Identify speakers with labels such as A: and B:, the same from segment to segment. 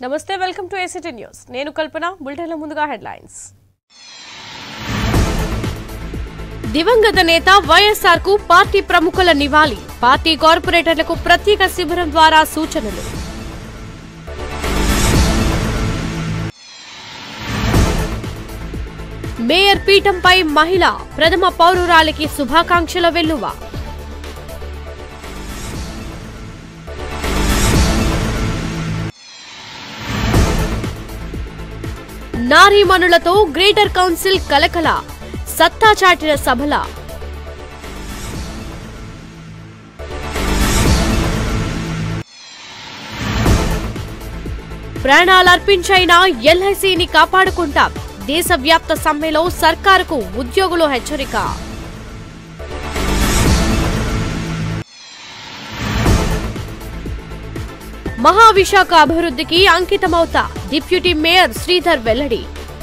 A: నమస్తే welcome to ACT news నేను కల్పన బులెటిన్ల ముందుగా హెడ్లైన్స్ దివంగత నేత వైఎస్ఆర్ కు పార్టీ ప్రముఖుల నివాళి పార్టీ కార్పొరేటర్లకు ప్రత్యేక శిబిరం ద్వారా సూచనలు మేయర్ పీఠంపై మహిళ ప్రథమ పౌరురాలికి శుభాకాంక్షల వెల్లువ నారీమణులతో గ్రేటర్ కౌన్సిల్ కలకల సత్తా చాటిన సభల ప్రాణాలర్పించైనా ఎల్ఐసిని కాపాడుకుంటాం దేశవ్యాప్త సమ్మెలో సర్కారుకు ఉద్యోగులు హెచ్చరిక మహావిశాఖ అభివృద్ధికి అంకితమవుతా డిప్యూటీ మేయర్ శ్రీధర్ వెల్లడి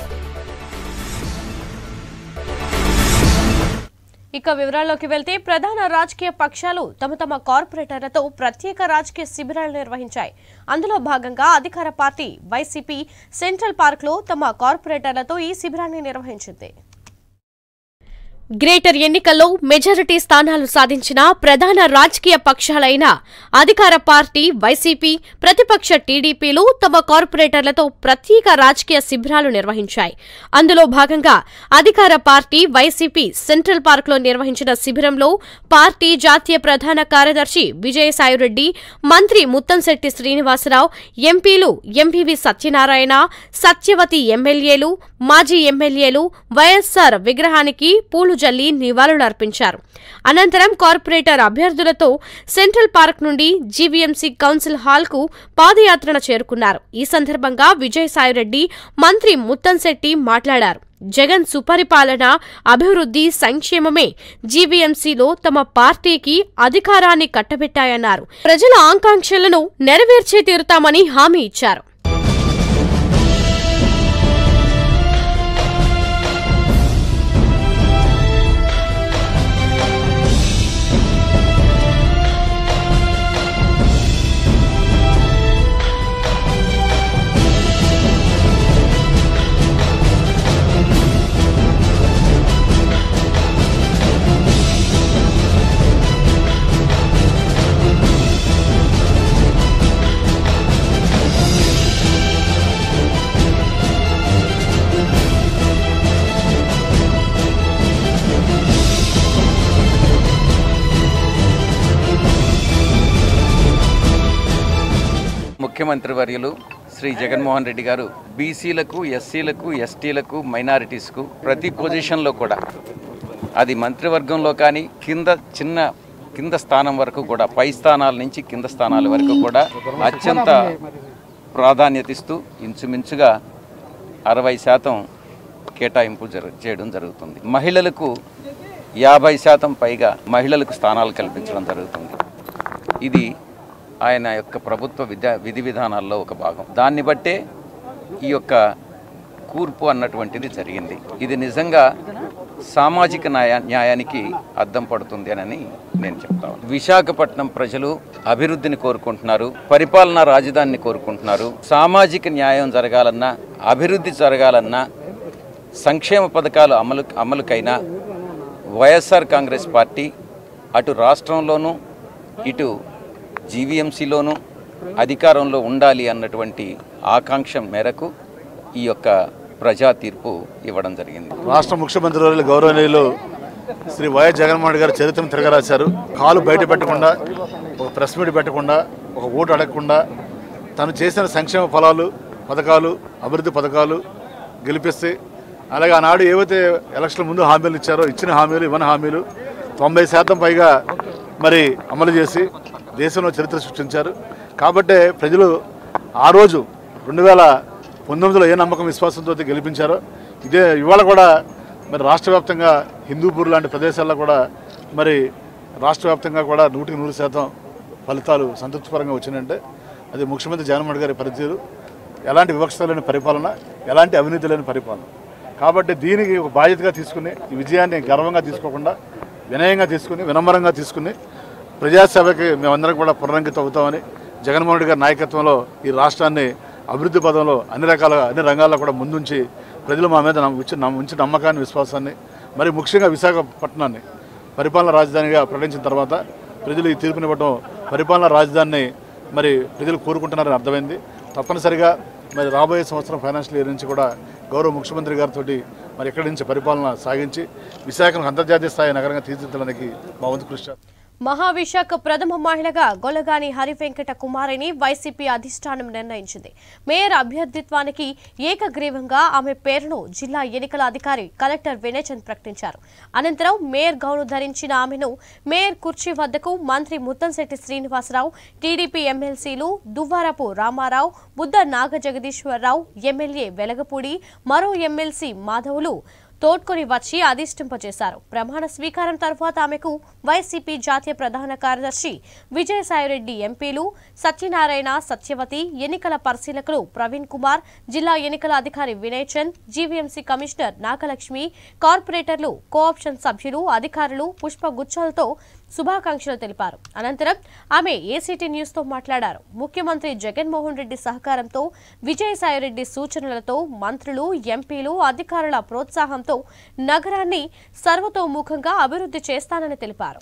A: ఇక వివరాల్లోకి వెళ్తే ప్రధాన రాజకీయ పక్షాలు తమ తమ కార్పొరేటర్లతో ప్రత్యేక రాజకీయ శిబిరాలు నిర్వహించాయి అందులో భాగంగా అధికార పార్టీ వైసీపీ సెంట్రల్ పార్క్లో తమ కార్పొరేటర్లతో ఈ శిబిరాన్ని నిర్వహించింది గ్రేటర్ ఎన్నికల్లో మెజారిటీ స్థానాలు సాధించిన ప్రధాన రాజకీయ పక్షాలైన అధికార పార్టీ వైసీపీ ప్రతిపక్ష టీడీపీలు తమ కార్పొరేటర్లతో ప్రత్యేక రాజకీయ శిబిరాలు నిర్వహించాయి అందులో భాగంగా అధికార పార్టీ వైసీపీ సెంట్రల్ పార్క్లో నిర్వహించిన శిబిరంలో పార్టీ జాతీయ ప్రధాన కార్యదర్శి విజయసాయిరెడ్డి మంత్రి ముత్తంశెట్టి శ్రీనివాసరావు ఎంపీలు ఎంపీవి సత్యనారాయణ సత్యవతి ఎమ్మెల్యేలు మాజీ ఎమ్మెల్యేలు వైఎస్సార్ విగ్రహానికి పూలు జల్లి నివాళులర్పించారు అనంతరం కార్పొరేటర్ అభ్యర్థులతో సెంట్రల్ పార్క్ నుండి జీవీఎంసీ కౌన్సిల్ హాల్ కు పాదయాత్రన చేరుకున్నారు ఈ సందర్భంగా విజయసాయిరెడ్డి మంత్రి ముత్తంశెట్టి మాట్లాడారు జగన్ సుపరిపాలన అభివృద్ధి సంక్షేమమే జీవీఎంసీలో తమ పార్టీకి అధికారాన్ని కట్టబెట్టాయన్నారు ప్రజల ఆకాంక్షలను నెరవేర్చే తీరుతామని హామీ ఇచ్చారు
B: ముఖ్యమంత్రి వర్యులు శ్రీ జగన్మోహన్ రెడ్డి గారు బీసీలకు ఎస్సీలకు ఎస్టీలకు మైనారిటీస్కు ప్రతి పొజిషన్లో కూడా అది మంత్రివర్గంలో కానీ కింద చిన్న కింద స్థానం వరకు కూడా పై స్థానాల నుంచి కింద స్థానాల వరకు కూడా అత్యంత ప్రాధాన్యత ఇస్తూ ఇంచుమించుగా అరవై శాతం కేటాయింపు జరు చేయడం జరుగుతుంది మహిళలకు యాభై శాతం పైగా మహిళలకు స్థానాలు కల్పించడం జరుగుతుంది ఇది ఆయన యొక్క ప్రభుత్వ విద్యా విధి విధానాల్లో ఒక భాగం దాన్ని బట్టే ఈ యొక్క కూర్పు అన్నటువంటిది జరిగింది ఇది నిజంగా సామాజిక న్యాయ న్యాయానికి అద్దం పడుతుంది అని నేను చెప్తాను విశాఖపట్నం ప్రజలు అభివృద్ధిని కోరుకుంటున్నారు పరిపాలనా రాజధానిని కోరుకుంటున్నారు సామాజిక న్యాయం జరగాలన్నా అభివృద్ధి జరగాలన్నా సంక్షేమ పథకాలు అమలు అమలుకైనా వైఎస్ఆర్ కాంగ్రెస్ పార్టీ అటు రాష్ట్రంలోనూ ఇటు జీవీఎంసీలోనూ అధికారంలో ఉండాలి అన్నటువంటి ఆకాంక్ష మేరకు ఈ యొక్క ప్రజా తీర్పు ఇవ్వడం జరిగింది
C: రాష్ట్ర ముఖ్యమంత్రి వర్యులు గౌరవనీయులు శ్రీ వైఎస్ జగన్మోహన్ గారు చరిత్రను తిరగరాశారు కాలు బయట పెట్టకుండా ఒక ప్రెస్ మీట్ పెట్టకుండా ఒక ఓటు అడగకుండా తను చేసిన సంక్షేమ ఫలాలు పథకాలు అభివృద్ధి పథకాలు గెలిపిస్తే అలాగే ఆనాడు ఏవైతే ఎలక్షన్ ముందు హామీలు ఇచ్చారో ఇచ్చిన హామీలు ఇవ్వని హామీలు తొంభై శాతం పైగా మరి అమలు చేసి దేశంలో చరిత్ర సృష్టించారు కాబట్టే ప్రజలు ఆ రోజు రెండు వేల పంతొమ్మిదిలో ఏ నమ్మకం విశ్వాసంతో గెలిపించారో ఇదే ఇవాళ కూడా మరి రాష్ట్ర వ్యాప్తంగా హిందూపూర్ లాంటి ప్రదేశాల్లో కూడా మరి రాష్ట్ర వ్యాప్తంగా కూడా నూటికి నూరు శాతం ఫలితాలు సంతృప్తిపరంగా వచ్చినాయంటే అది ముఖ్యమంత్రి జగన్మోహన్ గారి పనితీరు ఎలాంటి వివక్షత లేని పరిపాలన ఎలాంటి అవినీతి లేని పరిపాలన కాబట్టి దీనికి ఒక బాధ్యతగా తీసుకుని ఈ విజయాన్ని గర్వంగా తీసుకోకుండా వినయంగా తీసుకుని వినమ్రంగా తీసుకుని ప్రజాసేవకి మేమందరం కూడా పునరంకితం అవుతామని జగన్మోహన్ రెడ్డి గారి నాయకత్వంలో ఈ రాష్ట్రాన్ని అభివృద్ధి పదంలో అన్ని రకాల అన్ని రంగాల్లో కూడా ముందుంచి ప్రజలు మా మీద నమ్మ- ఉంచి నమ్మ- ఉంచి నమ్మకాన్ని విశ్వాసాన్ని మరి ముఖ్యంగా విశాఖపట్నాన్ని పరిపాలన రాజధానిగా ప్రకటించిన తర్వాత ప్రజలు ఈ తీర్పునివ్వడం పరిపాలన రాజధానిని మరి ప్రజలు కోరుకుంటున్నారని అర్థమైంది తప్పనిసరిగా మరి రాబోయే సంవత్సరం ఫైనాన్షియల్ ఇయర్ నుంచి కూడా గౌరవ ముఖ్యమంత్రి గారితో మరి ఇక్కడి నుంచి పరిపాలన సాగించి విశాఖను అంతర్జాతీయ స్థాయి నగరంగా తీర్చిదిద్దడానికి మా వంతు కృషి చేస్తాం.
A: మహావిశాఖ ప్రథమ మహిళగా గొలగాని హరివెంకట కుమారిని వైసీపీ అధిష్టానం నిర్ణయించింది మేయర్ అభ్యర్థిత్వానికి ఏకగ్రీవంగా ఆమె పేరును జిల్లా ఎన్నికల అధికారి కలెక్టర్ వినయచంద్ ప్రకటించారు అనంతరం మేయర్ గౌను ధరించిన ఆమెను మేయర్ కుర్చీ వద్దకు మంత్రి ముత్తంశెట్టి శ్రీనివాసరావు టీడీపీ ఎమ్మెల్సీలు దువ్వారపు రామారావు బుద్ధ నాగజగదీశ్వరరావు ఎమ్మెల్యే వెలగపూడి మరో ఎమ్మెల్సీ మాధవులు తోడ్కొని వచ్చి అధిష్టింపజేశారు ప్రమాణ స్వీకారం తర్వాత ఆమెకు వైసీపీ జాతీయ ప్రధాన కార్యదర్శి విజయసాయిరెడ్డి ఎంపీలు సత్యనారాయణ సత్యవతి ఎన్నికల పరిశీలకులు ప్రవీణ్ కుమార్ జిల్లా ఎన్నికల అధికారి వినయ్ చంద్ జీవీఎంసీ కమిషనర్ నాగలక్ష్మి కార్పొరేటర్లు కోఆప్షన్ సభ్యులు అధికారులు పుష్పగుచ్చాలతో శుభాకాంక్షలు తెలిపారు అనంతరం ఆమె ఏసీటీ న్యూస్ తో మాట్లాడారు ముఖ్యమంత్రి జగన్మోహన్ రెడ్డి సహకారంతో విజయసాయిరెడ్డి సూచనలతో మంత్రులు ఎంపీలు అధికారుల ప్రోత్సాహంతో నగరాన్ని సర్వతోముఖంగా అభివృద్ధి చేస్తానని తెలిపారు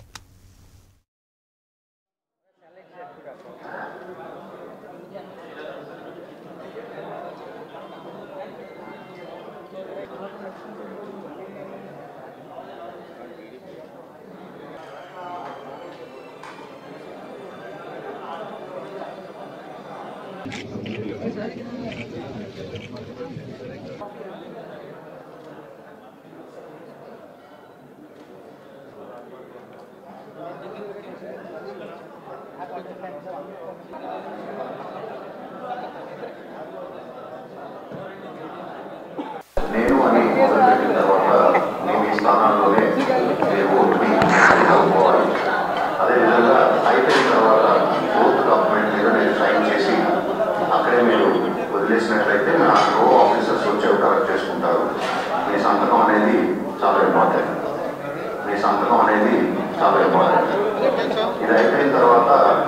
D: నేను అని మొదలుపెట్టిన తర్వాత మేము ఈ స్థానాల్లోనే మేము ఓటుని చదువుకోవాలి అదేవిధంగా అయిపోయిన తర్వాత ఓట్ డాక్యుమెంట్ మీద నేను సైన్ చేసి అక్కడే మీరు వదిలేసినట్లయితే నా రో ఆఫీసర్స్ వచ్చి కరెక్ట్ చేసుకుంటారు మీ సంతకం అనేది చాలా ఇంపార్టెంట్ మీ సంతకం అనేది చాలా ఇంపార్టెంట్ ఇది అయిపోయిన తర్వాత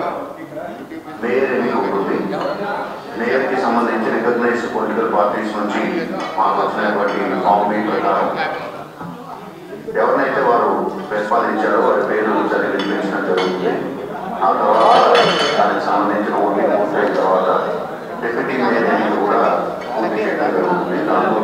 D: మేయర్ ఎన్నిక ఉంటుంది మేయర్ కి సంబంధించి రికగ్నైజ్డ్ పొలిటికల్ పార్టీస్ నుంచి మాకు వచ్చినటువంటి కాంబీ ప్రకారం ఎవరినైతే వారు ప్రతిపాదించారో వారి పేరు చదివి వినిపించడం జరుగుతుంది ఆ తర్వాత దానికి సంబంధించిన ఓటింగ్ పూర్తయిన తర్వాత డిప్యూటీ మేయర్ ఎన్నిక కూడా పూర్తి చేయడం జరుగుతుంది దాంతో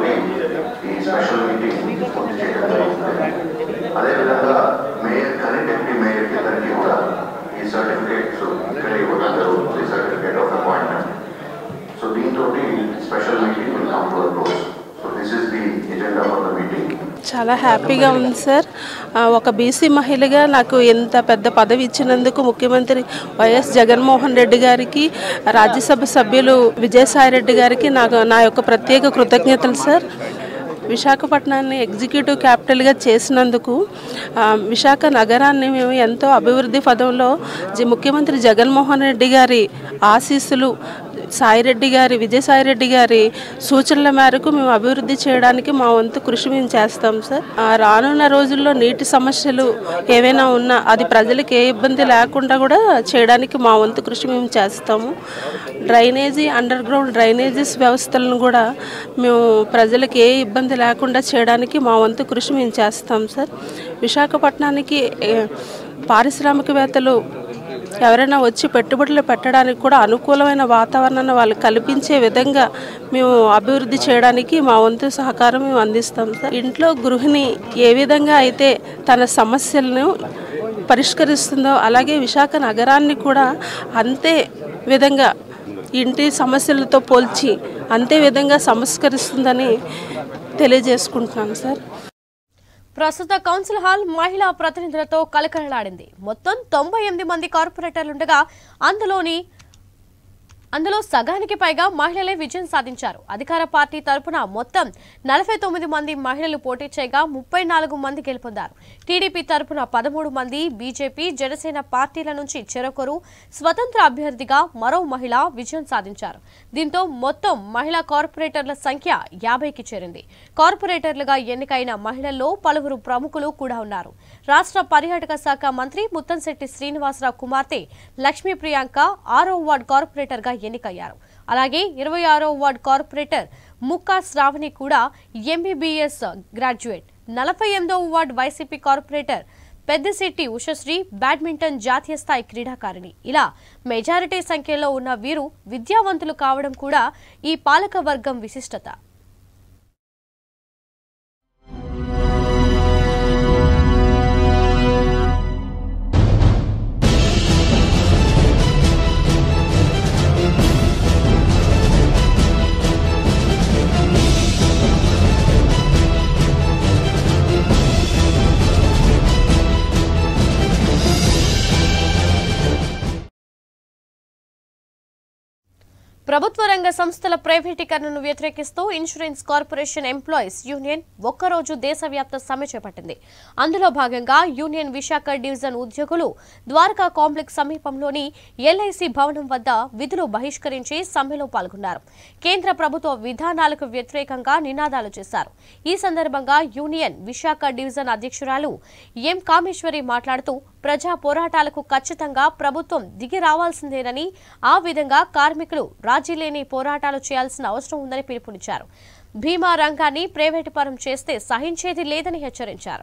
D: ఈ స్పెషల్ మీటింగ్ పూర్తి చేయడం జరుగుతుంది అదేవిధంగా మేయర్ కానీ డిప్యూటీ మేయర్ ఇద్దరికి కూడా ఈ సర్టిఫికేట్స్ ఇక్కడ ఇవ్వడం జరుగుతుంది సర్టిఫికేట్ ఆఫ్ అపాయింట్మెంట్ సో దీంతో special meeting will come to close so this is the agenda for the meeting
E: చాలా హ్యాపీగా ఉంది సార్ ఆ, ఒక బీసీ మహిళగా నాకు ఎంత పెద్ద పదవి ఇచ్చినందుకు ముఖ్యమంత్రి వైఎస్ జగన్మోహన్ రెడ్డి గారికి రాజ్యసభ సభ్యులు విజయసాయి రెడ్డి గారికి నాకు నా యొక్క ప్రత్యేక కృతజ్ఞతలు సార్ విశాఖపట్నాన్ని ఎగ్జిక్యూటివ్ క్యాపిటల్గా చేసినందుకు ఆ, విశాఖ నగరాన్ని మేము ఎంతో అభివృద్ధి పదంలో జి- ముఖ్యమంత్రి జగన్మోహన్ రెడ్డి గారి ఆశీస్సులు సాయిరెడ్డి గారి విజయసాయిరెడ్డి గారి సూచనల మేరకు మేము అభివృద్ధి చేయడానికి మా వంతు కృషి మేము చేస్తాం సార్ ఆ, రానున్న రోజుల్లో నీటి సమస్యలు ఏవైనా ఉన్నా అది ప్రజలకు ఏ ఇబ్బంది లేకుండా కూడా చేయడానికి మా వంతు కృషి మేము చేస్తాము డ్రైనేజీ అండర్ గ్రౌండ్ డ్రైనేజీస్ వ్యవస్థలను కూడా మేము ప్రజలకు ఏ ఇబ్బంది లేకుండా చేయడానికి మా వంతు కృషి మేము చేస్తాం సార్ విశాఖపట్నానికి ఏ, పారిశ్రామికవేత్తలు ఎవరైనా వచ్చి పెట్టుబడులు పెట్టడానికి కూడా అనుకూలమైన వాతావరణాన్ని వాళ్ళు కల్పించే విధంగా మేము అభివృద్ధి చేయడానికి మా వంతు సహకారం మేము అందిస్తాం సార్ ఇంట్లో గృహిణి ఏ విధంగా అయితే తన సమస్యలను పరిష్కరిస్తుందో అలాగే విశాఖ నగరాన్ని కూడా అంతే విధంగా ఇంటి సమస్యలతో పోల్చి అంతే విధంగా సంస్కరిస్తుందని తెలియజేసుకుంటున్నాను సార్
A: ప్రస్తుత కౌన్సిల్ హాల్ మహిళా ప్రతినిధులతో కలకలలాడింది మొత్తం తొంభై ఎనిమిది మంది కార్పొరేటర్లుండగా అందులోని అందులో సగానికి పైగా మహిళలే విజయం సాధించారు అధికార పార్టీ తరపున మొత్తం నలభై తొమ్మిది మంది మహిళలు పోటీ చేయగా ముప్పై నాలుగు మంది గెలుపొందారు టీడీపీ తరపున పదమూడు మంది బీజేపీ జనసేన పార్టీల నుంచి చెరొకరు స్వతంత్ర అభ్యర్థిగా మరో మహిళ విజయం సాధించారు దీంతో మొత్తం మహిళా కార్పొరేటర్ల సంఖ్య యాభైకి చేరింది కార్పొరేటర్లుగా ఎన్నికైన మహిళల్లో పలువురు ప్రముఖులు కూడా ఉన్నారు రాష్ట్ర పర్యాటక శాఖ మంత్రి ముత్తంశెట్టి శ్రీనివాసరావు కుమార్తె లక్ష్మీ ప్రియాంక ఆరో వార్డ్ కార్పొరేటర్గా ఎన్నికయ్యారు అలాగే ఇరవై ఆరో వార్డ్ కార్పొరేటర్ ముక్కా శ్రావణి కూడా ఎంబీబీఎస్ గ్రాడ్యుయేట్ నలభై ఎనిమిదవ ward YCP corporator Peddasetti Ushasri badminton జాతీయ స్థాయి క్రీడాకారిణి ఇలా మెజారిటీ సంఖ్యలో ఉన్న వీరు విద్యావంతులు కావడం కూడా ఈ పాలక వర్గం విశిష్టత ప్రభుత్వ రంగ సంస్థల ప్రైవేటీకరణను వ్యతిరేకిస్తూ ఇన్సూరెన్స్ కార్పొరేషన్ ఎంప్లాయీస్ యూనియన్ ఒక్కరోజు దేశవ్యాప్త సమ్మె చేపట్టింది అందులో భాగంగా యూనియన్ విశాఖ డివిజన్ ఉద్యోగులు ద్వారకా కాంప్లెక్స్ సమీపంలోని ఎల్ఐసి భవనం వద్ద విధులు బహిష్కరించి సమ్మెలో పాల్గొన్నారు కేంద్ర ప్రభుత్వ విధానాలకు వ్యతిరేకంగా నినాదాలు చేశారు ఈ సందర్భంగా యూనియన్ విశాఖ డివిజన్ అధ్యక్షురాలు ఎం కామేశ్వరి మాట్లాడుతూ ప్రజా పోరాటాలకు ఖచ్చితంగా ప్రభుత్వం దిగి రావాల్సిందేనని ఆ విధంగా కార్మికులు రాజీ లేని పోరాటాలు చేయాల్సిన అవసరం ఉందని పిలుపునిచ్చారు భీమా రంగాన్ని ప్రైవేటు పరం చేస్తే సహించేది లేదని హెచ్చరించారు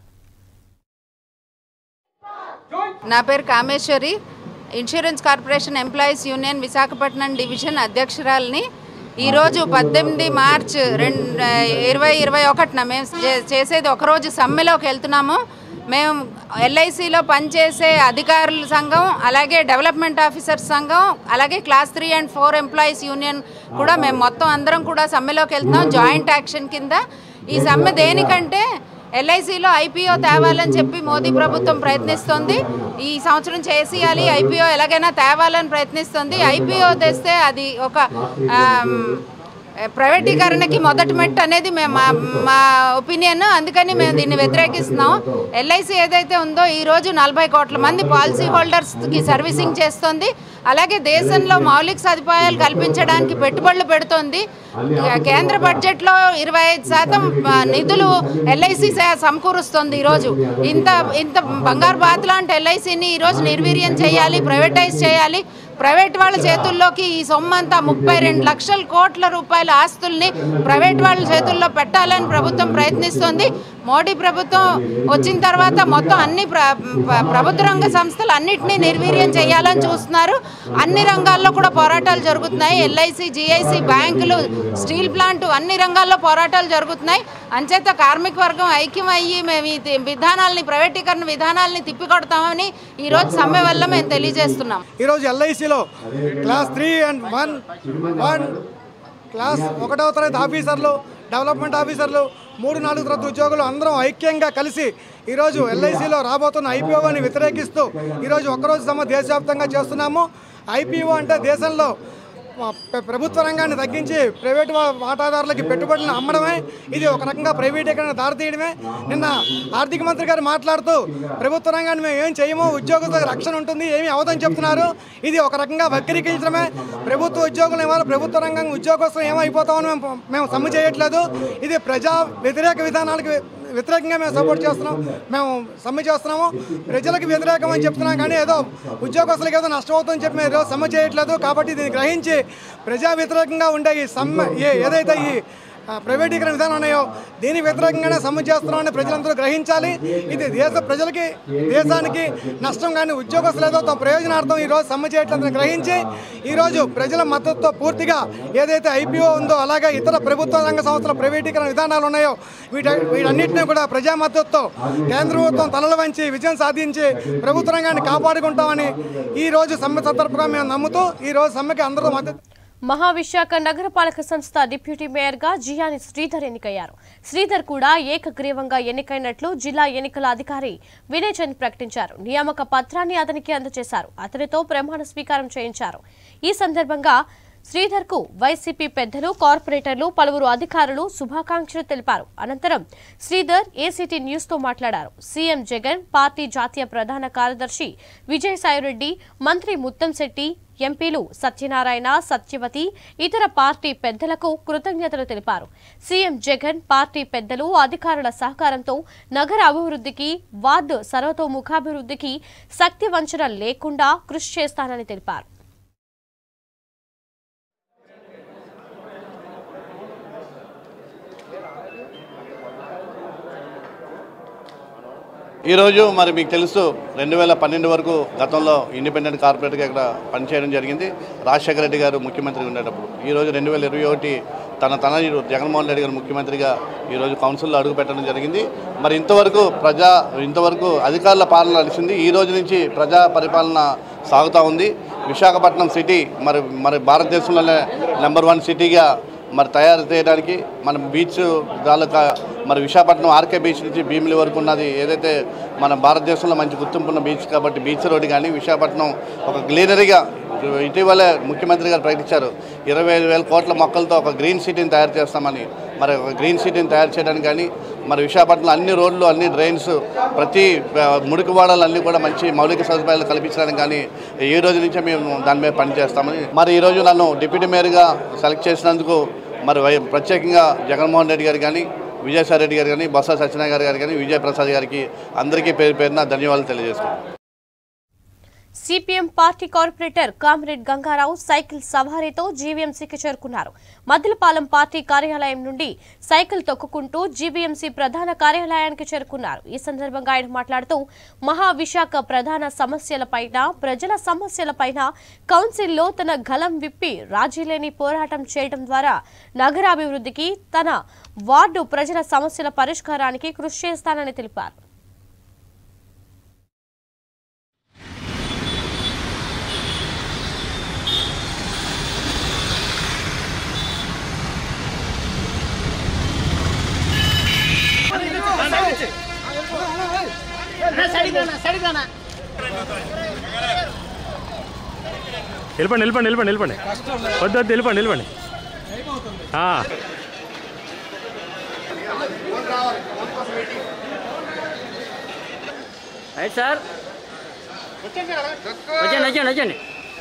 F: నా పేరు Kameswari insurance corporation employees union Visakhapatnam division అధ్యక్షురాలని ఈరోజు పద్దెనిమిది మార్చ్ రెండు ఇరవై ఇరవై ఒకటిన మేము చే- చేసేది ఒకరోజు సమ్మెలోకి వెళ్తున్నాము మేము ఎల్ఐసిలో పనిచేసే అధికారుల సంఘం అలాగే డెవలప్మెంట్ ఆఫీసర్స్ సంఘం అలాగే class three and four employees union కూడా మేము మొత్తం అందరం కూడా సమ్మెలోకి వెళ్తున్నాం జాయింట్ యాక్షన్ కింద ఈ సమ్మె దేనికంటే ఎల్ఐసిలో ఐపీఓ తేవాలని చెప్పి మోదీ ప్రభుత్వం ప్రయత్నిస్తోంది ఈ సంవత్సరం చేసేయాలి ఐపీఓ ఎలాగైనా తేవాలని ప్రయత్నిస్తుంది ఐపీఓ తెస్తే అది ఒక ఆమ్, ప్రైవేటీకరణకి మొదటి మెట్టు అనేది మేము మా మా ఒపీనియన్ అందుకని మేము దీన్ని వ్యతిరేకిస్తున్నాం ఎల్ఐసి ఏదైతే ఉందో ఈరోజు నలభై కోట్ల మంది పాలసీ హోల్డర్స్కి సర్వీసింగ్ చేస్తుంది అలాగే దేశంలో మౌలిక సదుపాయాలు కల్పించడానికి పెట్టుబడులు పెడుతోంది కేంద్ర బడ్జెట్లో ఇరవై ఐదు శాతం ఆ, నిధులు ఎల్ఐసి సమకూరుస్తుంది ఈరోజు ఇంత ఇంత బంగారు బాత్ లాంటి ఎల్ఐసిని ఈరోజు నిర్వీర్యం చేయాలి ప్రైవేటైజ్ చేయాలి ప్రైవేట్ వాళ్ళ చేతుల్లోకి ఈ సొమ్మంతా ముప్పై రెండు లక్షల కోట్ల రూపాయల ఆస్తుల్ని ప్రైవేట్ వాళ్ళ చేతుల్లో పెట్టాలని ప్రభుత్వం ప్రయత్నిస్తోంది మోడీ ప్రభుత్వం వచ్చిన తర్వాత మొత్తం అన్ని ప్ర ప్ర- ప్రభుత్వ రంగ సంస్థలు అన్నింటినీ నిర్వీర్యం చేయాలని చూస్తున్నారు అన్ని రంగాల్లో కూడా పోరాటాలు జరుగుతున్నాయి ఎల్ఐసి జిఐసి బ్యాంకులు స్టీల్ ప్లాంట్ అన్ని రంగాల్లో పోరాటాలు జరుగుతున్నాయి అంచేత కార్మిక వర్గం ఐక్యం అయ్యి మేము ఈ తి- విధానాల్ని ప్రైవేటీకరణ విధానాల్ని తిప్పికొడతామని ఈరోజు సమ్మె వల్ల మేము తెలియజేస్తున్నాం
G: ఈరోజు ఎల్ఐసిలో class three and one one class ఒకటవ తరగతి ఆఫీసర్లు డెవలప్మెంట్ ఆఫీసర్లు మూడు నాలుగు తరగతి ఉద్యోగులు అందరం ఐక్యంగా కలిసి ఈరోజు ఎల్ఐసిలో రాబోతున్న ఐపీఓని వ్యతిరేకిస్తూ ఈరోజు ఒక్కరోజు సమ్మె దేశవ్యాప్తంగా చేస్తున్నాము ఐపీఓ అంటే దేశంలో ఆ, ప్ర- ప్రభుత్వ రంగాన్ని తగ్గించి ప్రైవేట్ వా- వాటాదారులకి పెట్టుబడులను అమ్మడమే ఇది ఒక రకంగా ప్రైవేటీకరణ దారితీయడమే నిన్న ఆర్థిక మంత్రి గారు మాట్లాడుతూ ప్రభుత్వ రంగాన్ని మేము ఏం చేయము ఉద్యోగులకు రక్షణ ఉంటుంది ఏమీ అవదని చెప్తున్నారు ఇది ఒక రకంగా వక్రీకరించడమే ప్రభుత్వ ఉద్యోగులు ఇవాళ ప్రభుత్వ రంగం ఉద్యోగస్తులు ఏమైపోతామని మేము మేము సమ్మె చేయట్లేదు ఇది ప్రజా వ్యతిరేక విధానాలకు వ్యతిరేకంగా మేము సపోర్ట్ చేస్తున్నాం మేము సమ్మె చేస్తున్నాము ప్రజలకు వ్యతిరేకం అని చెప్తున్నాం కానీ ఏదో ఉద్యోగస్తులకు ఏదో నష్టం అవుతుందని చెప్పి మేము ఈరోజు సమ్మె చేయట్లేదు కాబట్టి దీన్ని గ్రహించి ప్రజా వ్యతిరేకంగా ఉండే ఈ సమ్మె ఏ- ఏదైతే ఈ ఆ, ప్రైవేటీకరణ విధానం ఉన్నాయో దీనికి వ్యతిరేకంగానే సమ్మె చేస్తున్నామని ప్రజలందరూ గ్రహించాలి ఇది దేశ ప్రజలకి దేశానికి నష్టం కానీ ఉద్యోగస్తులు ఏదో తమ ప్రయోజనార్థం ఈరోజు సమ్మె చేయట్లేదని గ్రహించి ఈరోజు ప్రజల మద్దతుతో పూర్తిగా ఏదైతే ఐపీఓ ఉందో అలాగే ఇతర ప్రభుత్వ రంగ సంస్థల ప్రైవేటీకరణ విధానాలు ఉన్నాయో వీట వీటన్నిటిని కూడా ప్రజా మద్దతుతో కేంద్ర ప్రభుత్వం తలలు వంచి విజయం సాధించి ప్రభుత్వ రంగాన్ని కాపాడుకుంటామని ఈ రోజు సమ్మె సందర్భంగా మేము నమ్ముతూ ఈ రోజు సమ్మెకి అందరూ మద్దతు
A: మహావిశాఖ నగరపాలక సంస్థ డిప్యూటీ మేయర్గా జియాని శ్రీధర్ ఎన్నికయ్యారు శ్రీధర్ కూడా ఏకగ్రీవంగా ఎన్నికైనట్లు జిల్లా ఎన్నికల అధికారి వినయ్ చంద్ ప్రకటించారు నియామక పత్రాన్ని అతనికి అందజేశారు అతనితో ప్రమాణ స్వీకారం చేయించారు ఈ సందర్భంగా శ్రీధర్ కు వైసీపీ పెద్దలు కార్పొరేటర్లు పలువురు అధికారులు శుభాకాంక్షలు తెలిపారు అనంతరం శ్రీధర్ ఏసీటీ న్యూస్ తో మాట్లాడారు సీఎం జగన్ పార్టీ జాతీయ ప్రధాన కార్యదర్శి విజయసాయిరెడ్డి మంత్రి ముత్తంశెట్టి ఎంపీలు సత్యనారాయణ సత్యవతి ఇతర పార్టీ పెద్దలకు కృతజ్ఞతలు తెలిపారు సీఎం జగన్ పార్టీ పెద్దలు అధికారుల సహకారంతో నగర అభివృద్ధికి వార్డు సర్వతోముఖాభివృద్ధికి శక్తి వంచన లేకుండా కృషి చేస్తానని తెలిపారు
H: ఈరోజు మరి మీకు తెలుసు రెండు వేల పన్నెండు వరకు గతంలో ఇండిపెండెంట్ కార్పొరేట్గా ఇక్కడ పనిచేయడం జరిగింది రాజశేఖర రెడ్డి గారు ముఖ్యమంత్రిగా ఉండేటప్పుడు ఈరోజు రెండు వేల ఇరవై ఒకటి తన తనయుడు జగన్మోహన్ రెడ్డి గారు ముఖ్యమంత్రిగా ఈరోజు కౌన్సిల్లో అడుగుపెట్టడం జరిగింది మరి ఇంతవరకు ప్రజా ఇంతవరకు అధికారుల పాలన నడిచింది ఈ రోజు నుంచి ప్రజా పరిపాలన సాగుతూ ఉంది విశాఖపట్నం సిటీ మరి మరి భారతదేశంలోనే నెంబర్ వన్ సిటీగా మరి తయారు చేయడానికి మన బీచ్ తాలూకా మరి విశాఖపట్నం ఆర్కే బీచ్ నుంచి భీమిలి వరకు ఉన్నది ఏదైతే మన భారతదేశంలో మంచి గుర్తింపు ఉన్న బీచ్ కాబట్టి బీచ్ రోడ్ కానీ విశాఖపట్నం ఒక గ్రీనరీగా ఇటీవలే ముఖ్యమంత్రి గారు ప్రకటించారు ఇరవై ఐదు వేల కోట్ల మొక్కలతో ఒక గ్రీన్ సిటీని తయారు చేస్తామని మరి ఒక గ్రీన్ సిటీని తయారు చేయడానికి కానీ మరి విశాఖపట్నం అన్ని రోడ్లు అన్ని డ్రైన్స్ ప్రతి ఆ, మురికి వాడలు అన్నీ కూడా మంచి మౌలిక సదుపాయాలు కల్పించడానికి కానీ ఈ రోజు నుంచే మేము దాని మీద పనిచేస్తామని మరి ఈరోజు నన్ను డిప్యూటీ మేయర్గా సెలెక్ట్ చేసినందుకు మరి వై- ప్రత్యేకంగా జగన్మోహన్ రెడ్డి గారు కానీ విజయసాయి రెడ్డి గారు కానీ బొత్స సత్యనారాయణ గారు గారు కానీ విజయప్రసాద్ గారికి అందరికీ పేరు పేరున ధన్యవాదాలు తెలియజేస్తున్నాను
A: CPM party corporator comrade Gangarao cycle సవారీతో జీవీఎంసీకి చేరుకున్నారు మద్దిలపాలెం పార్టీ కార్యాలయం నుండి సైకిల్ తొక్కుకుంటూ జీవీఎంసీ ప్రధాన కార్యాలయానికి చేరుకున్నారు ఈ సందర్భంగా ఆయన మాట్లాడుతూ మహావిశాఖ ప్రధాన సమస్యలపైన ప్రజల సమస్యలపైన కౌన్సిల్లో తన గలం విప్పి రాజీలేని పోరాటం చేయడం ద్వారా నగరాభివృద్ధికి తన వార్డు ప్రజల సమస్యల పరిష్కారానికి కృషి చేస్తానని తెలిపారు
I: నిలపండి నిలపండి నిలపండి నిలపండి వద్దు వద్దు నిలపండి నిలపండి ఆ.
J: రైట్ సార్ వచ్చండి వచ్చండి వచ్చండి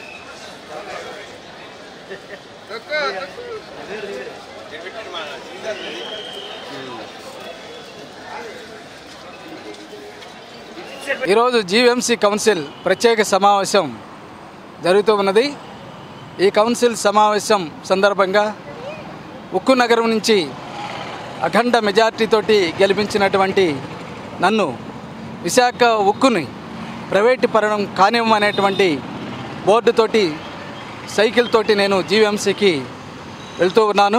K: ఈరోజు జీవీఎంసీ కౌన్సిల్ ప్రత్యేక సమావేశం జరుగుతూ ఉన్నది ఈ కౌన్సిల్ సమావేశం సందర్భంగా ఉక్కు నగరం నుంచి అఖండ మెజార్టీతోటి గెలిపించినటువంటి నన్ను విశాఖ ఉక్కుని ప్రైవేటు పరణం కానివ్వమనేటువంటి బోర్డుతోటి సైకిల్ తోటి నేను జీవీఎంసీకి వెళ్తూ ఉన్నాను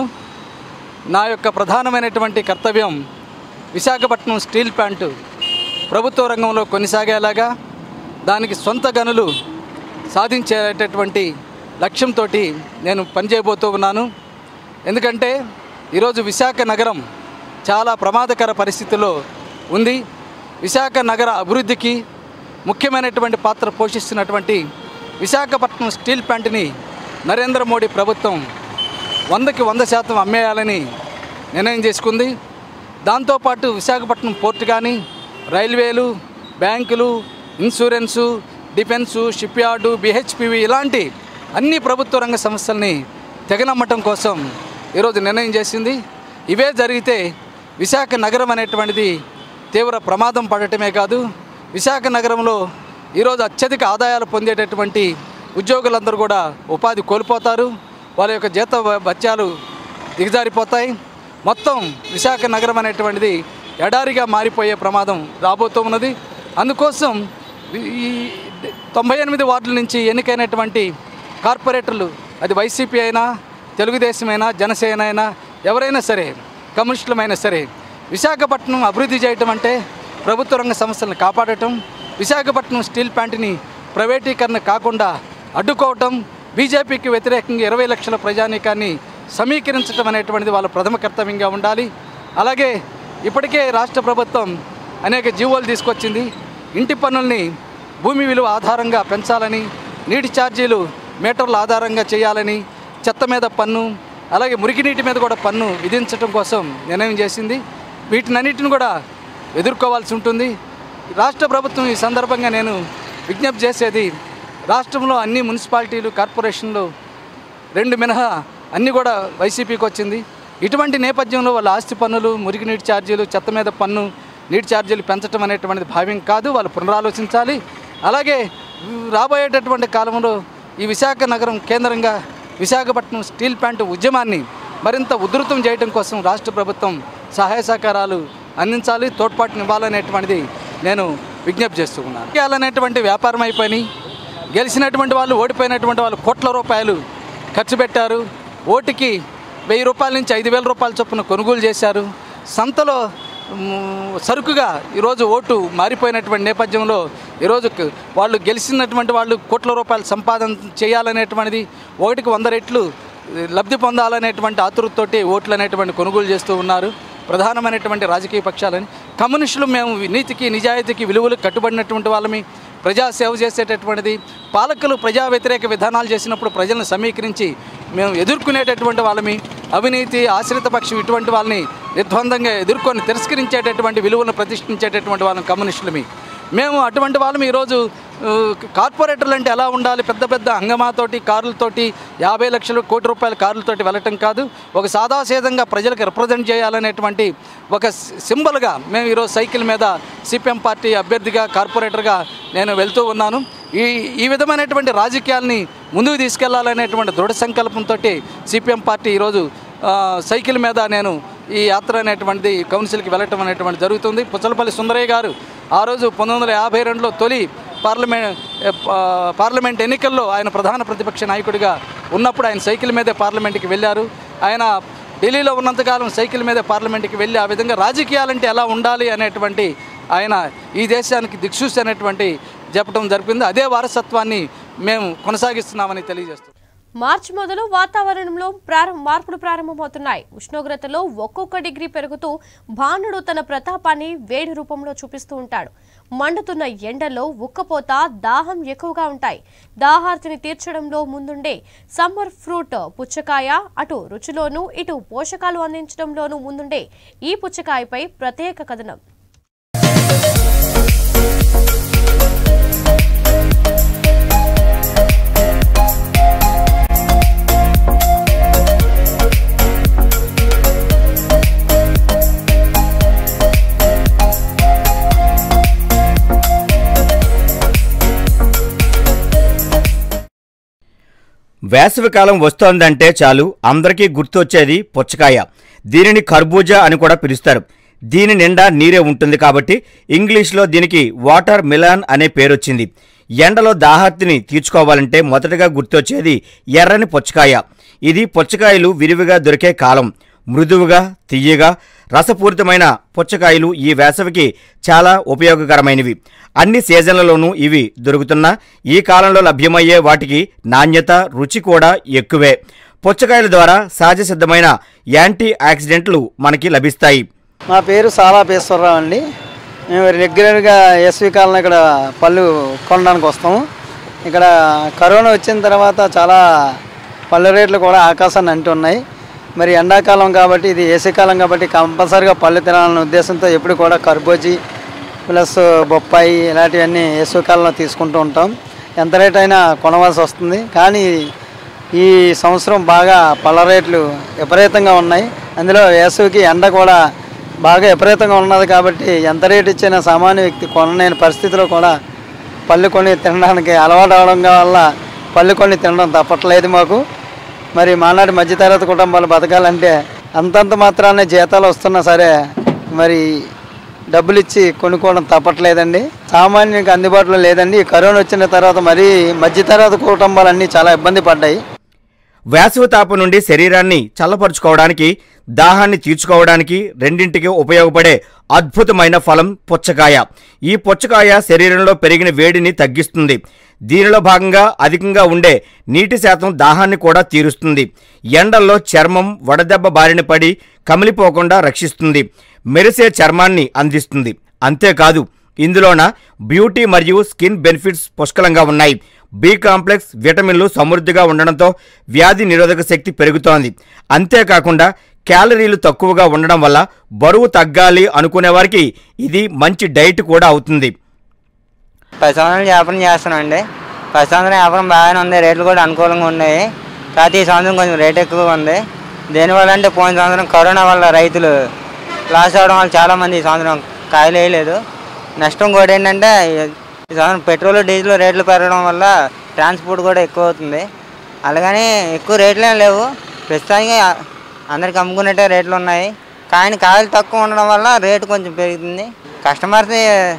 K: నా యొక్క ప్రధానమైనటువంటి కర్తవ్యం విశాఖపట్నం స్టీల్ ప్లాంటు ప్రభుత్వ రంగంలో కొనసాగేలాగా దానికి సొంత గనులు సాధించేటటువంటి లక్ష్యంతో నేను పనిచేయబోతూ ఉన్నాను ఎందుకంటే ఈరోజు విశాఖ నగరం చాలా ప్రమాదకర పరిస్థితిలో ఉంది విశాఖ నగర అభివృద్ధికి ముఖ్యమైనటువంటి పాత్ర పోషిస్తున్నటువంటి విశాఖపట్నం స్టీల్ ప్లాంట్ని నరేంద్ర మోడీ ప్రభుత్వం వందకి వంద శాతం అమ్మేయాలని నిర్ణయం చేసుకుంది దాంతోపాటు విశాఖపట్నం పోర్ట్ కానీ రైల్వేలు బ్యాంకులు insurance defence shipyard BHPV ఇలాంటి అన్ని ప్రభుత్వ రంగ సంస్థల్ని తెగనమ్మటం కోసం ఈరోజు నిర్ణయం చేసింది ఇవే జరిగితే విశాఖ నగరం అనేటువంటిది తీవ్ర ప్రమాదం పడటమే కాదు విశాఖ నగరంలో ఈరోజు అత్యధిక ఆదాయాలు పొందేటటువంటి ఉద్యోగులందరూ కూడా ఉపాధి కోల్పోతారు వాళ్ళ యొక్క జీత భత్యాలు దిగజారిపోతాయి మొత్తం విశాఖ నగరం అనేటువంటిది ఎడారిగా మారిపోయే ప్రమాదం రాబోతూ ఉన్నది అందుకోసం ఈ తొంభై ఎనిమిది వార్డుల నుంచి ఎన్నికైనటువంటి కార్పొరేటర్లు అది వైసీపీ అయినా తెలుగుదేశం అయినా జనసేన అయినా ఎవరైనా సరే కమ్యూనిస్టులమైనా సరే విశాఖపట్నం అభివృద్ధి చేయటం అంటే ప్రభుత్వ రంగ సంస్థలను కాపాడటం విశాఖపట్నం స్టీల్ ప్లాంట్ని ప్రైవేటీకరణ కాకుండా అడ్డుకోవటం బీజేపీకి వ్యతిరేకంగా ఇరవై లక్షల ప్రజానీకాన్ని సమీకరించడం అనేటువంటిది వాళ్ళ ప్రథమ కర్తవ్యంగా ఉండాలి అలాగే ఇప్పటికే రాష్ట్ర ప్రభుత్వం అనేక జీవోలు తీసుకొచ్చింది ఇంటి పన్నుల్ని భూమి విలువ ఆధారంగా పెంచాలని నీటి ఛార్జీలు మీటర్ల ఆధారంగా చేయాలని చెత్త మీద పన్ను అలాగే మురికినీటి మీద కూడా పన్ను విధించడం కోసం నిర్ణయం చేసింది వీటినన్నిటిని కూడా ఎదుర్కోవాల్సి ఉంటుంది రాష్ట్ర ప్రభుత్వం ఈ సందర్భంగా నేను విజ్ఞప్తి చేసేది రాష్ట్రంలో అన్ని మున్సిపాలిటీలు కార్పొరేషన్లు రెండు మినహా అన్నీ కూడా వైసీపీకి వచ్చింది ఇటువంటి నేపథ్యంలో వాళ్ళ ఆస్తి పన్నులు మురికినీటి ఛార్జీలు చెత్త మీద పన్ను నీటి ఛార్జీలు పెంచడం అనేటువంటిది భావ్యం కాదు వాళ్ళు పునరాలోచించాలి అలాగే రాబోయేటటువంటి కాలంలో ఈ విశాఖ నగరం కేంద్రంగా విశాఖపట్నం స్టీల్ ప్లాంట్ ఉద్యమాన్ని మరింత ఉధృతం చేయడం కోసం రాష్ట్ర ప్రభుత్వం సహాయ సహకారాలు అందించాలి తోడ్పాటునివ్వాలనేటువంటిది నేను విజ్ఞప్తి చేస్తూ ఉన్నాను రాజకీయాలనేటువంటి వ్యాపారం అయిపోయి గెలిచినటువంటి వాళ్ళు ఓడిపోయినటువంటి వాళ్ళు కోట్ల రూపాయలు ఖర్చు పెట్టారు ఓటుకి వెయ్యి రూపాయల నుంచి ఐదు వేల రూపాయల చొప్పున కొనుగోలు చేశారు సంతలో మ్, సరుకుగా ఈరోజు ఓటు మారిపోయినటువంటి నేపథ్యంలో ఈరోజు క- వాళ్ళు గెలిచినటువంటి వాళ్ళు కోట్ల రూపాయలు సంపాదన చేయాలనేటువంటిది ఒకటికి వంద రెట్లు లబ్ధి పొందాలనేటువంటి ఆతురతోటి ఓట్లు అనేటువంటి కొనుగోలు చేస్తూ ఉన్నారు ప్రధానమైనటువంటి రాజకీయ పక్షాలని కమ్యూనిస్టులు మేము నీతికి నిజాయితీకి విలువలకు కట్టుబడినటువంటి వాళ్ళమి ప్రజాసేవ చేసేటటువంటిది పాలకులు ప్రజా వ్యతిరేక విధానాలు చేసినప్పుడు ప్రజలను సమీకరించి మేము ఎదుర్కొనేటటువంటి వాళ్ళమి అవినీతి ఆశ్రిత పక్షం ఇటువంటి వాళ్ళని నిర్ద్వందంగా ఎదుర్కొని తిరస్కరించేటటువంటి విలువలను ప్రతిష్ఠించేటటువంటి వాళ్ళం కమ్యూనిస్టులమి మేము అటువంటి వాళ్ళం ఈరోజు ఆ, కార్పొరేటర్లు అంటే ఎలా ఉండాలి పెద్ద పెద్ద హంగమాతోటి కారులతోటి యాభై లక్షలు కోటి రూపాయల కారులతోటి వెళ్ళటం కాదు ఒక సాదాసీదంగా ప్రజలకు రిప్రజెంట్ చేయాలనేటువంటి ఒక సింబల్గా మేము ఈరోజు సైకిల్ మీద సిపిఎం పార్టీ అభ్యర్థిగా కార్పొరేటర్గా నేను వెళ్తూ ఉన్నాను ఈ ఈ విధమైనటువంటి రాజకీయాల్ని ముందుకు తీసుకెళ్లాలనేటువంటి దృఢ సంకల్పంతో సిపిఎం పార్టీ ఈరోజు ఆ, సైకిల్ మీద నేను ఈ యాత్ర అనేటువంటిది కౌన్సిల్కి వెళ్ళటం అనేటువంటి జరుగుతుంది పుచ్చలపల్లి సుందరయ్య గారు ఆ రోజు పంతొమ్మిది వందల యాభై రెండులో తొలి పార్లమెంట్ పార్లమెంట్ ఎన్నికల్లో ఆయన ప్రధాన ప్రతిపక్ష నాయకుడిగా ఉన్నప్పుడు ఆయన సైకిల్ మీదే పార్లమెంట్కి వెళ్ళారు ఆయన ఢిల్లీలో ఉన్నంతకాలం సైకిల్ మీదే పార్లమెంట్కి వెళ్ళి ఆ విధంగా రాజకీయాలంటే ఎలా ఉండాలి అనేటువంటి ఆయన ఈ దేశానికి దిక్సూచి అనేటువంటి చెప్పడం జరిపింది అదే వారసత్వాన్ని మేము కొనసాగిస్తున్నామని తెలియజేస్తున్నాం
A: మార్చి మొదలు వాతావరణంలో ప్రారం మార్పులు ప్రారంభమవుతున్నాయి ఉష్ణోగ్రతలో ఒక్కొక్క డిగ్రీ పెరుగుతూ భానుడు తన ప్రతాపాన్ని వేడి రూపంలో చూపిస్తూ ఉంటాడు మండుతున్న ఎండలో ఉక్కపోత దాహం ఎక్కువగా ఉంటాయి దాహార్తిని తీర్చడంలో ముందుండే సమ్మర్ ఫ్రూట్ పుచ్చకాయ అటు రుచిలోనూ ఇటు పోషకాలు అందించడంలోనూ ముందుండే ఈ పుచ్చకాయపై ప్రత్యేక కథనం
L: వేసవికాలం వస్తోందంటే చాలు అందరికీ గుర్తొచ్చేది పుచ్చకాయ దీనిని కర్బూజా అని కూడా పిలుస్తారు దీని నిండా నీరే ఉంటుంది కాబట్టి ఇంగ్లీష్లో దీనికి వాటర్ మిలాన్ అనే పేరొచ్చింది ఎండలో దాహార్తిని తీర్చుకోవాలంటే మొదటగా గుర్తొచ్చేది ఎర్రని పుచ్చకాయ ఇది పుచ్చకాయలు విరివిగా దొరికే కాలం మృదువుగా తియ్యగా రసపూరితమైన పుచ్చకాయలు ఈ వేసవికి చాలా ఉపయోగకరమైనవి అన్ని సీజన్లలోనూ ఇవి దొరుకుతున్నా ఈ కాలంలో లభ్యమయ్యే వాటికి నాణ్యత రుచి కూడా ఎక్కువే పుచ్చకాయల ద్వారా సహజ సిద్ధమైన యాంటీ ఆక్సిడెంట్లు మనకి లభిస్తాయి
M: మా పేరు సాలాపేశ్వరరావు అండి మేము రెగ్యులర్గా ఎస్వి కాలనీ ఇక్కడ పళ్ళు కొనడానికి వస్తాము ఇక్కడ కరోనా వచ్చిన తర్వాత చాలా పళ్ళ రేట్లు కూడా ఆకాశాన్ని అంటి ఉన్నాయి మరి ఎండాకాలం కాబట్టి ఇది ఏసీ కాలం కాబట్టి కంపల్సరీగా పళ్ళు తినాలనే ఉద్దేశంతో ఎప్పుడు కూడా కర్బూజీ ప్లస్ బొప్పాయి ఇలాంటివన్నీ వేసవి కాలంలో తీసుకుంటూ ఉంటాం ఎంత రేట్ అయినా కొనవలసి వస్తుంది కానీ ఈ సంవత్సరం బాగా పళ్ళ రేట్లు విపరీతంగా ఉన్నాయి అందులో వేసవికి ఎండ కూడా బాగా విపరీతంగా ఉన్నది కాబట్టి ఎంత రేటు ఇచ్చినా సామాన్య వ్యక్తి కొనలేని పరిస్థితిలో కూడా పళ్ళు కొని తినడానికి అలవాటు అవడం వల్ల పళ్ళు కొని తినడం తప్పట్లేదు మాకు మరి మానాటి మధ్యతరగతి కుటుంబాలు బతకాలంటే అంతంత మాత్రానే జీతాలు వస్తున్నా సరే మరి డబ్బులు ఇచ్చి కొనుక్కోవడం తప్పట్లేదండి సామాన్యునికి అందుబాటులో లేదండి ఈ కరోనా వచ్చిన తర్వాత మరీ మధ్యతరగతి కుటుంబాలన్నీ చాలా ఇబ్బంది పడ్డాయి
L: వేసవి తాపం నుండి శరీరాన్ని చల్లపరుచుకోవడానికి దాహాన్ని తీర్చుకోవడానికి రెండింటికి ఉపయోగపడే అద్భుతమైన ఫలం పుచ్చకాయ ఈ పుచ్చకాయ శరీరంలో పెరిగిన వేడిని తగ్గిస్తుంది దీనిలో భాగంగా అధికంగా ఉండే నీటి శాతం దాహాన్ని కూడా తీరుస్తుంది ఎండల్లో చర్మం వడదెబ్బ బారిన పడి కమిలిపోకుండా రక్షిస్తుంది మెరిసే చర్మాన్ని అందిస్తుంది అంతేకాదు ఇందులోన బ్యూటీ మరియు స్కిన్ బెనిఫిట్స్ పుష్కలంగా ఉన్నాయి బి కాంప్లెక్స్ విటమిన్లు సమృద్ధిగా ఉండడంతో వ్యాధి నిరోధక శక్తి పెరుగుతోంది అంతేకాకుండా క్యాలరీలు తక్కువగా ఉండడం వల్ల బరువు తగ్గాలి అనుకునే వారికి ఇది మంచి డైట్ కూడా అవుతుంది
N: పది సంవత్సరాలు వ్యాపారం చేస్తున్నాం అండి పది సంవత్సరం వ్యాపారం బాగానే ఉంది రేట్లు కూడా అనుకూలంగా ఉన్నాయి కాకపోతే ఈ సంవత్సరం కొంచెం రేట్ ఎక్కువగా ఉంది దేనివల్ల అంటే పోయిన సంవత్సరం కరోనా వల్ల రైతులు లాస్ అవడం వల్ల చాలామంది ఈ సంవత్సరం కాయలు వేయలేదు నష్టం కూడా ఏంటంటే ఈ- ఈ సంవత్సరం పెట్రోల్ డీజిల్ రేట్లు పెరగడం వల్ల ట్రాన్స్పోర్ట్ కూడా ఎక్కువ అవుతుంది అలాగని ఎక్కువ రేట్లు ఏం లేవు ప్రస్తుతానికి అందరికి అమ్ముకునేట్టే రేట్లు ఉన్నాయి కానీ కాయలు తక్కువ ఉండడం వల్ల రేటు కొంచెం పెరుగుతుంది కస్టమర్స్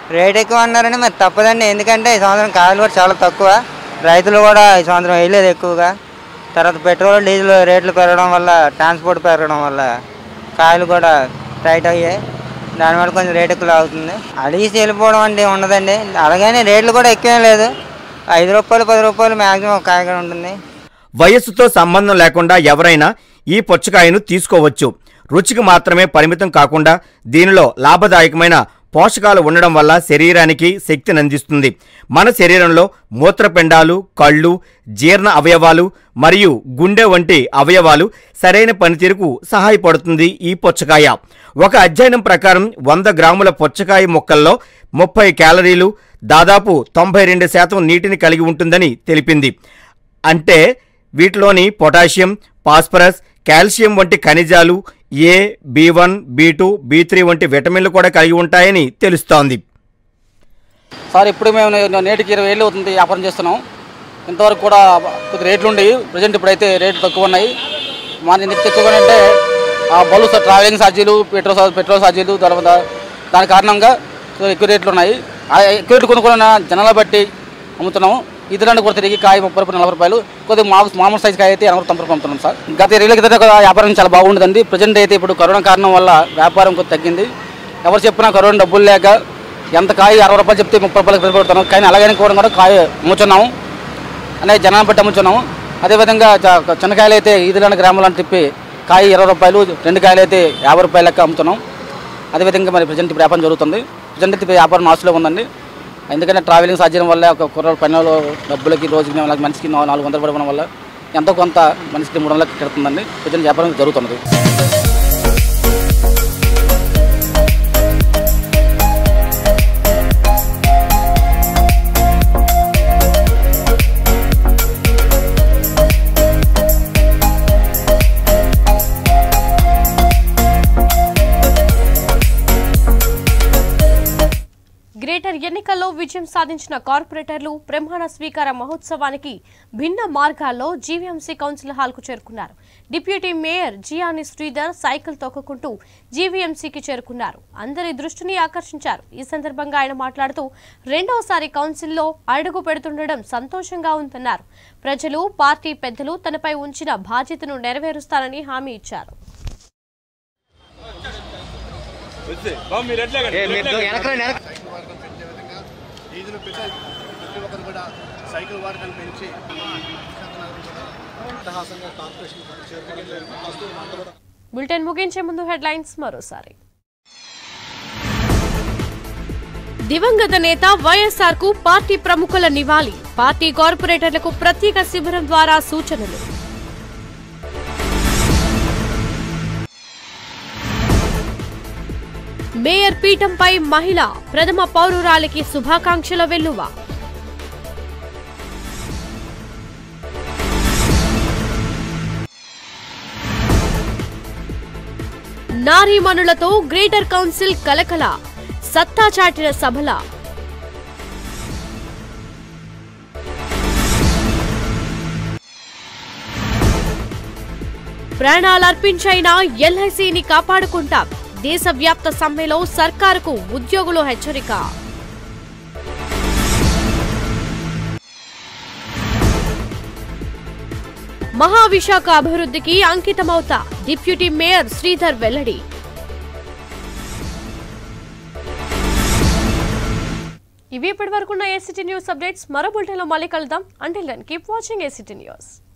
N: రేట్ ఎక్కువ అన్నారని మరి తప్పదండి ఎందుకంటే ఈ సంవత్సరం కాయలు కూడా చాలా తక్కువ రైతులు కూడా ఈ సంవత్సరం వేయలేదు ఎక్కువగా తర్వాత పెట్రోల్ డీజిల్ రేట్లు పెరగడం వల్ల ట్రాన్స్పోర్ట్ పెరగడం వల్ల కాయలు కూడా టైట్ అయ్యాయి దానివల్ల కొంచెం రేట్ ఎక్కువ అవుతుంది అడిగి వెళ్ళిపోవడం అంటే ఉండదండి అలాగని రేట్లు కూడా ఎక్కువేం లేదు ఐదు రూపాయలు పది రూపాయలు మ్యాక్సిమం ఒక కాయ కూడా ఉంటుంది
L: వయస్సుతో సంబంధం లేకుండా ఎవరైనా ఈ పుచ్చకాయను తీసుకోవచ్చు రుచికి మాత్రమే పరిమితం కాకుండా దీనిలో లాభదాయకమైన పోషకాలు ఉండడం వల్ల శరీరానికి శక్తిని అందిస్తుంది మన శరీరంలో మూత్రపిండాలు కళ్ళు జీర్ణ అవయవాలు మరియు గుండె వంటి అవయవాలు సరైన పనితీరుకు సహాయపడుతుంది ఈ పుచ్చకాయ ఒక అధ్యయనం ప్రకారం వంద గ్రాముల పుచ్చకాయ ముక్కల్లో ముప్పై క్యాలరీలు దాదాపు తొంభై రెండు శాతం నీటిని కలిగి ఉంటుందని తెలిపింది అంటే వీటిలోని పొటాషియం ఫాస్ఫరస్ కాల్షియం వంటి ఖనిజాలు A B one B two B three వంటి విటమిన్లు కూడా కలిగి ఉంటాయని తెలుస్తోంది
O: సార్ ఇప్పుడు మేము నే- నేటికి ఇరవై ఏళ్ళు అవుతుంది వ్యాపారం చేస్తున్నాం ఇంతవరకు కూడా కొద్ది రేట్లు ఉండేవి ప్రజెంట్ ఇప్పుడైతే రేట్లు తక్కువ ఉన్నాయి మన ఎందుకు తక్కువ అంటే ఆ బళ్ళు సార్ ట్రావెలింగ్ ఛార్జీలు పెట్రోల్ ఛార్జ్- పెట్రోల్ ఛార్జీలు తర్వాత దాని కారణంగా కొద్దిగా ఎక్కువ రేట్లు ఉన్నాయి ఆ ఎక్కువ రేట్లు కొనుక్కున్న జనాల బట్టి అమ్ముతున్నాము ఇతరులను కూడా తిరిగి కాయ ముప్పై రూపాయలు నలభై రూపాయలు కొద్దిగా మామూలు మామూలు సైజ్ కాయ అయితే ఎనభై తొంభై రూపాయలు అమ్ముతున్నాం సార్ గత ఇరవై ఏళ్ళ క్రితం కూడా వ్యాపారం చాలా బాగుండదండి ప్రజెంట్ అయితే ఇప్పుడు కరోనా కారణం వల్ల వ్యాపారం కొద్ది తగ్గింది ఎవరు చెప్పినా కరోనా డబ్బులు లేక ఎంత కాయ అరవై రూపాయలు చెప్తే ముప్పై రూపాయలకు పెరుగుతాను కానీ అలాగని కూడా కూడా కాయ అమ్ముతున్నాము అనేది జనాన్ని బట్టి అమ్ముతున్నాము అదేవిధంగా చ- చిన్న కాయలు అయితే ఈదులాంటి గ్రామాలను తిప్పి కాయ ఇరవై రూపాయలు రెండు కాయలు అయితే యాభై రూపాయల లెక్క అమ్ముతున్నాం అదేవిధంగా మరి ప్రజెంట్ ఇప్పుడు వ్యాపారం జరుగుతుంది ప్రజెంట్ అయితే వ్యాపారం నాసులో ఉందండి ఎందుకంటే ట్రావెలింగ్ సాధ్యం వల్ల ఒక కుర్రోడు పనిలో డబ్బులకి రోజుకి నాలుగు మనిషికి నాలుగు నాలుగు వందలు పడడం వల్ల ఎంతో కొంత మనిషికి మూడు వందలకి కడుతుందండి ప్రజెంట్ వ్యాపారం జరుగుతున్నది
A: గ్రేటర్ ఎన్నికల్లో విజయం సాధించిన కార్పొరేటర్లు ప్రమాణ స్వీకార మహోత్సవానికి భిన్న మార్గాల్లో జీవీఎంసీ కౌన్సిల్ హాల్కు చేరుకున్నారు deputy mayor Jiyani Sridhar cycle తొక్కుకుంటూ జీవీఎంసీకి చేరుకున్నారు అందరి దృష్టిని ఆకర్షించారు ఈ సందర్భంగా ఆయన మాట్లాడుతూ రెండవసారి కౌన్సిల్లో అడుగు పెడుతుండడం సంతోషంగా ఉందన్నారు ప్రజలు పార్టీ పెద్దలు తనపై ఉంచిన బాధ్యతను నెరవేరుస్తారని హామీ ఇచ్చారు
H: డీజిల్ పెట్రోల్ ప్రతి ఒక్కరు కూడా సైకిల్ వాడకం పెంచి అట్టహాసంగా కార్పొరేషన్ చేరుకోవడం
A: బులెటిన్ ముగించే ముందు హెడ్లైన్స్ మరోసారి దివంగత నేత వైఎస్ఆర్ కు పార్టీ ప్రముఖుల నివాళి పార్టీ కార్పొరేటర్లకు ప్రత్యేక శిబిరం ద్వారా సూచనలు మేయర్ పీఠంపై మహిళ ప్రథమ పౌరురాలికి శుభాకాంక్షల వెల్లువ నారీమణులతో గ్రేటర్ కౌన్సిల్ కలకల సత్తా చాటిన సభల ప్రాణాలర్పించైనా ఎల్ఐసిని కాపాడుకుంటాం దేశవ్యాప్త సమ్మెలో సర్కారుకు ఉద్యోగులు హెచ్చరిక మహావిశాఖ అభివృద్ధికి అంకితమవుతా డిప్యూటీ మేయర్ శ్రీధర్ వెల్లడి ఇవి ఇప్పటి వరకున్న ఏసీటీ న్యూస్ అప్డేట్స్ మరో బులెటిన్లో మళ్ళీ కలుద్దాం until then keep watching ACT news